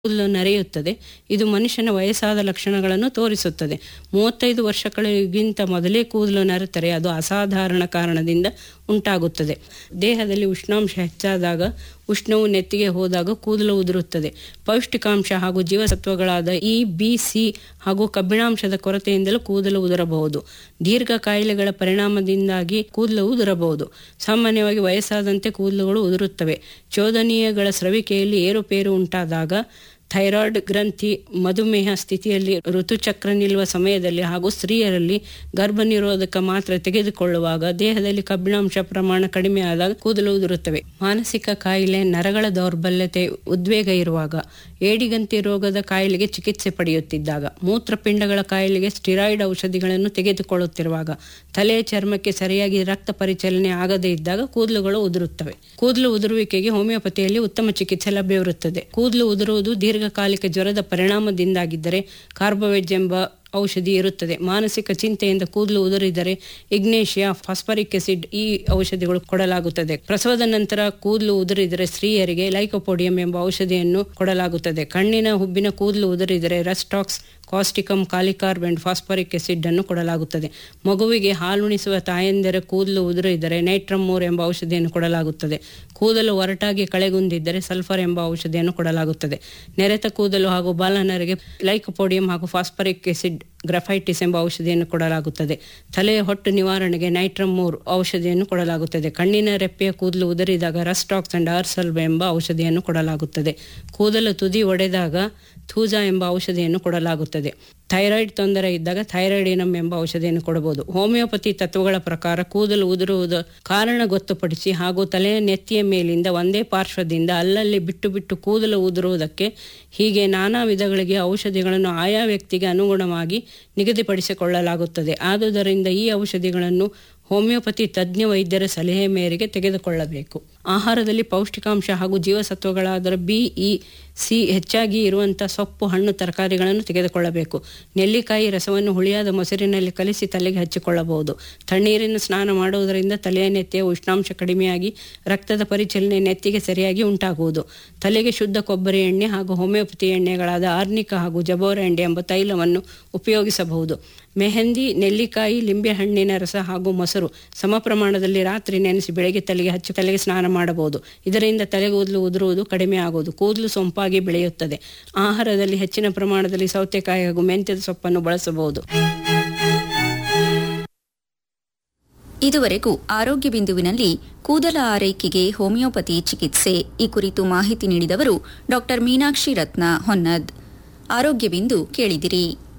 ಕೂದಲು ನರೆಯುತ್ತದೆ ಇದು ಮನುಷ್ಯನ ವಯಸ್ಸಾದ ಲಕ್ಷಣಗಳನ್ನು ತೋರಿಸುತ್ತದೆ ಮೂವತ್ತೈದು ವರ್ಷಗಳಿಗಿಂತ ಮೊದಲೇ ಕೂದಲು ನರೆತರೆ ಅದು ಅಸಾಧಾರಣ ಕಾರಣದಿಂದ ಉಂಟಾಗುತ್ತದೆ ದೇಹದಲ್ಲಿ ಉಷ್ಣಾಂಶ ಹೆಚ್ಚಾದಾಗ ಉಷ್ಣವು ನೆತ್ತಿಗೆ ಹೋದಾಗ ಕೂದಲು ಉದುರುತ್ತದೆ ಪೌಷ್ಟಿಕಾಂಶ ಹಾಗೂ ಜೀವಸತ್ವಗಳಾದ ಇ ಬಿ ಸಿ ಹಾಗೂ ಕಬ್ಬಿಣಾಂಶದ ಕೊರತೆಯಿಂದಲೂ ಕೂದಲು ಉದುರಬಹುದು ದೀರ್ಘ ಕಾಯಿಲೆಗಳ ಪರಿಣಾಮದಿಂದಾಗಿ ಕೂದಲು ಉದುರಬಹುದು ಸಾಮಾನ್ಯವಾಗಿ ವಯಸ್ಸಾದಂತೆ ಕೂದಲುಗಳು ಉದುರುತ್ತವೆ ಚೋದನೀಯಗಳ ಸ್ರವಿಕೆಯಲ್ಲಿ ಏರುಪೇರು ಉಂಟಾದಾಗ ಥೈರಾಯ್ಡ್ ಗ್ರಂಥಿ ಮಧುಮೇಹ ಸ್ಥಿತಿಯಲ್ಲಿ ಋತುಚಕ್ರ ನಿಲ್ಲುವ ಸಮಯದಲ್ಲಿ ಹಾಗೂ ಸ್ತ್ರೀಯರಲ್ಲಿ ಗರ್ಭ ನಿರೋಧಕ ಮಾತ್ರೆ ತೆಗೆದುಕೊಳ್ಳುವಾಗ ದೇಹದಲ್ಲಿ ಕಬ್ಬಿಣಾಂಶ ಪ್ರಮಾಣ ಕಡಿಮೆ ಆದಾಗ ಕೂದಲು ಉದುರುತ್ತವೆ ಮಾನಸಿಕ ಕಾಯಿಲೆ ನರಗಳ ದೌರ್ಬಲ್ಯತೆ ಉದ್ವೇಗ ಇರುವಾಗ ಏಡಿಗಂತಿ ರೋಗದ ಕಾಯಿಲೆಗೆ ಚಿಕಿತ್ಸೆ ಪಡೆಯುತ್ತಿದ್ದಾಗ ಮೂತ್ರಪಿಂಡಗಳ ಕಾಯಿಲೆಗೆ ಸ್ಟಿರಾಯ್ಡ್ ಔಷಧಿಗಳನ್ನು ತೆಗೆದುಕೊಳ್ಳುತ್ತಿರುವಾಗ ತಲೆಯ ಚರ್ಮಕ್ಕೆ ಸರಿಯಾಗಿ ರಕ್ತ ಪರಿಚಲನೆ ಆಗದೇ ಇದ್ದಾಗ ಕೂದಲುಗಳು ಉದುರುತ್ತವೆ ಕೂದಲು ಉದುರುವಿಕೆಗೆ ಹೋಮಿಯೋಪತಿಯಲ್ಲಿ ಉತ್ತಮ ಚಿಕಿತ್ಸೆ ಲಭ್ಯವಿರುತ್ತದೆ ಕೂದಲು ಉದುರುವುದು ದೀರ್ಘಕಾಲಿಕ ಜ್ವರದ ಪರಿಣಾಮದಿಂದಾಗಿದ್ದರೆ ಕಾರ್ಬೋವೆಜ್ ಎಂಬ ಔಷಧಿ ಇರುತ್ತದೆ ಮಾನಸಿಕ ಚಿಂತೆಯಿಂದ ಕೂದಲು ಉದುರಿದರೆ ಇಗ್ನೇಷಿಯಾ ಫಾಸ್ಫರಿಕ್ ಎಸಿಡ್ ಈ ಔಷಧಿಗಳು ಕೊಡಲಾಗುತ್ತದೆ ಪ್ರಸವದ ನಂತರ ಕೂದಲು ಉದುರಿದರೆ ಸ್ತ್ರೀಯರಿಗೆ ಲೈಕೋಪೋಡಿಯಂ ಎಂಬ ಔಷಧಿಯನ್ನು ಕೊಡಲಾಗುತ್ತದೆ ಕಣ್ಣಿನ ಹುಬ್ಬಿನ ಕೂದಲು ಉದುರಿದರೆ rhus tox causticum kali carb and phosphoric acid ಅನ್ನು ಕೊಡಲಾಗುತ್ತದೆ ಮಗುವಿಗೆ ಹಾಲುಣಿಸುವ ತಾಯಂದಿರ ಕೂದಲು ಉದುರಿದರೆ ನೈಟ್ರಮೋರ್ ಎಂಬ ಔಷಧಿಯನ್ನು ಕೊಡಲಾಗುತ್ತದೆ ಕೂದಲು ಒರಟಾಗಿ ಕಳೆಗುಂದಿದ್ದರೆ ಸಲ್ಫರ್ ಎಂಬ ಔಷಧಿಯನ್ನು ಕೊಡಲಾಗುತ್ತದೆ ನೆರೆತ ಕೂದಲು ಹಾಗೂ ಬಾಲನರಿಗೆ ಲೈಕೋಪೋಡಿಯಂ ಹಾಗೂ ಫಾಸ್ಫರಿಕ್ ಎಸಿಡ್ ಗ್ರಫೈಟಿಸ್ ಎಂಬ ಔಷಧಿಯನ್ನು ಕೊಡಲಾಗುತ್ತದೆ ತಲೆಯ ಹೊಟ್ಟು ನಿವಾರಣೆಗೆ ನೈಟ್ರಮೋರ್ ಔಷಧಿಯನ್ನು ಕೊಡಲಾಗುತ್ತದೆ ಕಣ್ಣಿನ ರೆಪ್ಪೆಯ ಕೂದಲು ಉದುರಿದಾಗ ರಸ್ಟಾಕ್ಸ್ ಅಂಡ್ ಆರ್ಸಲ್ವ್ ಎಂಬ ಔಷಧಿಯನ್ನು ಕೊಡಲಾಗುತ್ತದೆ ಕೂದಲು ತುದಿ ಒಡೆದಾಗ ಥೂಜಾ ಎಂಬ ಔಷಧಿಯನ್ನು ಕೊಡಲಾಗುತ್ತದೆ ಥೈರಾಯ್ಡ್ ತೊಂದರೆ ಇದ್ದಾಗ ಥೈರಾಯ್ಡಿನಮ್ ಎಂಬ ಔಷಧಿಯನ್ನು ಕೊಡಬಹುದು ಹೋಮಿಯೋಪತಿ ತತ್ವಗಳ ಪ್ರಕಾರ ಕೂದಲು ಉದುರುವುದು ಕಾರಣ ಗೊತ್ತುಪಡಿಸಿ ಹಾಗೂ ತಲೆಯ ನೆತ್ತಿಯ ಮೇಲಿಂದ ಒಂದೇ ಪಾರ್ಶ್ವದಿಂದ ಅಲ್ಲಲ್ಲಿ ಬಿಟ್ಟು ಬಿಟ್ಟು ಕೂದಲು ಉದುರುವುದಕ್ಕೆ ಹೀಗೆ ನಾನಾ ವಿಧಗಳಿಗೆ ಔಷಧಿಗಳನ್ನು ಆಯಾ ವ್ಯಕ್ತಿಗೆ ಅನುಗುಣವಾಗಿ ನಿಗದಿಪಡಿಸಿಕೊಳ್ಳಲಾಗುತ್ತದೆ ಆದುದರಿಂದ ಈ ಔಷಧಿಗಳನ್ನು ಹೋಮಿಯೋಪತಿ ತಜ್ಞ ವೈದ್ಯರ ಸಲಹೆ ಮೇರೆಗೆ ತೆಗೆದುಕೊಳ್ಳಬೇಕು ಆಹಾರದಲ್ಲಿ ಪೌಷ್ಟಿಕಾಂಶ ಹಾಗೂ ಜೀವಸತ್ವಗಳಾದ ಬಿ ಇ ಸಿ ಹೆಚ್ಚಾಗಿ ಇರುವಂಥ ಸೊಪ್ಪು ಹಣ್ಣು ತರಕಾರಿಗಳನ್ನು ತೆಗೆದುಕೊಳ್ಳಬೇಕು ನೆಲ್ಲಿಕಾಯಿ ರಸವನ್ನು ಹುಳಿಯಾದ ಮೊಸರಿನಲ್ಲಿ ಕಲಿಸಿ ತಲೆಗೆ ಹಚ್ಚಿಕೊಳ್ಳಬಹುದು ತಣ್ಣೀರಿನ ಸ್ನಾನ ಮಾಡುವುದರಿಂದ ತಲೆಯ ನೆತ್ತಿಯ ಉಷ್ಣಾಂಶ ಕಡಿಮೆಯಾಗಿ ರಕ್ತದ ಪರಿಚಲನೆ ನೆತ್ತಿಗೆ ಸರಿಯಾಗಿ ಉಂಟಾಗುವುದು ತಲೆಗೆ ಶುದ್ಧ ಕೊಬ್ಬರಿ ಎಣ್ಣೆ ಹಾಗೂ ಹೋಮಿಯೋಪತಿ ಎಣ್ಣೆಗಳಾದ ಆರ್ನಿಕ ಹಾಗೂ ಜಬೋರ ಎಣ್ಣೆ ಎಂಬ ತೈಲವನ್ನು ಉಪಯೋಗಿಸಬಹುದು ಮೆಹಂದಿ ನೆಲ್ಲಿಕಾಯಿ ಲಿಂಬೆಹಣ್ಣಿನ ರಸ ಹಾಗೂ ಮೊಸರು ಸಮ ಪ್ರಮಾಣದಲ್ಲಿ ರಾತ್ರಿ ನೆನೆಸಿ ಬೆಳಗ್ಗೆ ತಲೆಗೆ ಹಚ್ಚಿ ತಲೆಗೆ ಸ್ನಾನ ಮಾಡಬಹುದು ಇದರಿಂದ ತಲೆಗೂದಲು ಉದುರುವುದು ಕಡಿಮೆ ಆಗುವುದು ಕೂದಲು ಸೊಂಪಾಗಿ ಬೆಳೆಯುತ್ತದೆ ಆಹಾರದಲ್ಲಿ ಹೆಚ್ಚಿನ ಪ್ರಮಾಣದಲ್ಲಿ ಸೌತೆಕಾಯಿ ಹಾಗೂ ಮೆಂತ್ಯದ ಸೊಪ್ಪನ್ನು ಬಳಸಬಹುದು ಇದುವರೆಗೂ ಆರೋಗ್ಯ ಬಿಂದುವಿನಲ್ಲಿ ಕೂದಲ ಆರೈಕೆಗೆ ಹೋಮಿಯೋಪತಿ ಚಿಕಿತ್ಸೆ ಈ ಕುರಿತು ಮಾಹಿತಿ ನೀಡಿದವರು ಡಾ ಮೀನಾಕ್ಷಿ ರತ್ನ ಹೊನ್ನದ್ ಆರೋಗ್ಯ ಬಿಂದು ಕೇಳಿದಿರಿ